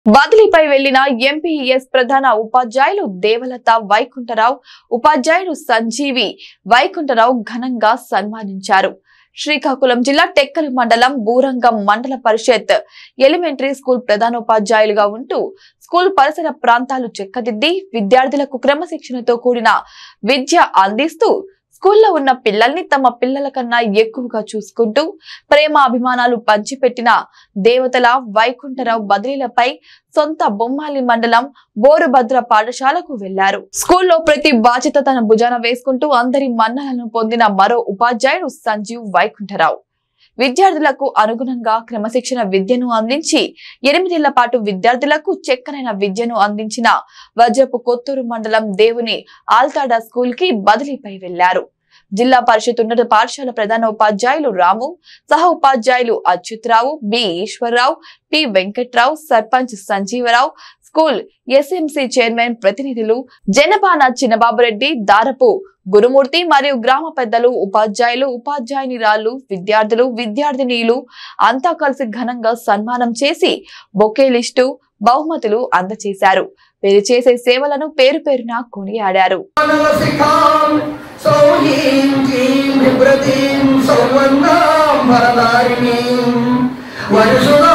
బదిలీపై వెళ్లిన ఎంపీఎస్ ప్రధాన ఉపాధ్యాయులు దేవలత వైకుంఠరావు ఉపాధ్యాయుడు సంజీవి వైకుంఠరావు ఘనంగా సన్మానించారు శ్రీకాకుళం జిల్లా టెక్కలి మండలం బూరంగం మండల పరిషత్ ఎలిమెంటరీ స్కూల్ ప్రధానోపాధ్యాయులుగా ఉంటూ స్కూల్ పరిసర ప్రాంతాలు చెక్కదిద్ది విద్యార్థులకు క్రమశిక్షణతో కూడిన విద్య అందిస్తూ స్కూల్లో ఉన్న పిల్లల్ని తమ పిల్లల కన్నా ఎక్కువగా చూసుకుంటూ ప్రేమ అభిమానాలు పంచిపెట్టిన దేవతల వైకుంఠరావు బదిలీలపై సొంత బొమ్మాలి మండలం బోరుభద్ర పాఠశాలకు వెళ్లారు స్కూల్లో ప్రతి బాధ్యత తన భుజాన వేసుకుంటూ అందరి మన్నలను పొందిన మరో ఉపాధ్యాయుడు సంజీవ్ వైకుంఠరావు విద్యార్థులకు అనుగుణంగా క్రమశిక్షణ విద్యను అందించి ఎనిమిదేళ్ల పాటు విద్యార్థులకు చెక్కనైన విద్యను అందించిన వజ్రపు కొత్తూరు మండలం దేవుని ఆల్తాడా స్కూల్ కి బదిలీపై వెళ్లారు జిల్లా పరిషత్ ఉన్నత పాఠశాల ప్రధాన ఉపాధ్యాయులు రాము సహ ఉపాధ్యాయులు Achyutarao B Eswararao P Venkatrao sarpanch Sanjeevarao school SMC chairman ప్రతినిధులు జనపాన చిన్నబాబురెడ్డి దారపు గురుమూర్తి మరియు గ్రామ పెద్దలు ఉపాధ్యాయులు ఉపాధ్యాయునిరాలు విద్యార్థులు విద్యార్థినీలు అంతా కలిసి ఘనంగా సన్మానం చేసి బొకే లిస్టు బహుమతులు అందజేశారు వీరు చేసే సేవలను పేరు పేరున కొనియాడారు నవసికాం సౌహీం క్లీం విభ్రతీం సౌవర్ణాం వరదారిణీం వయసుదా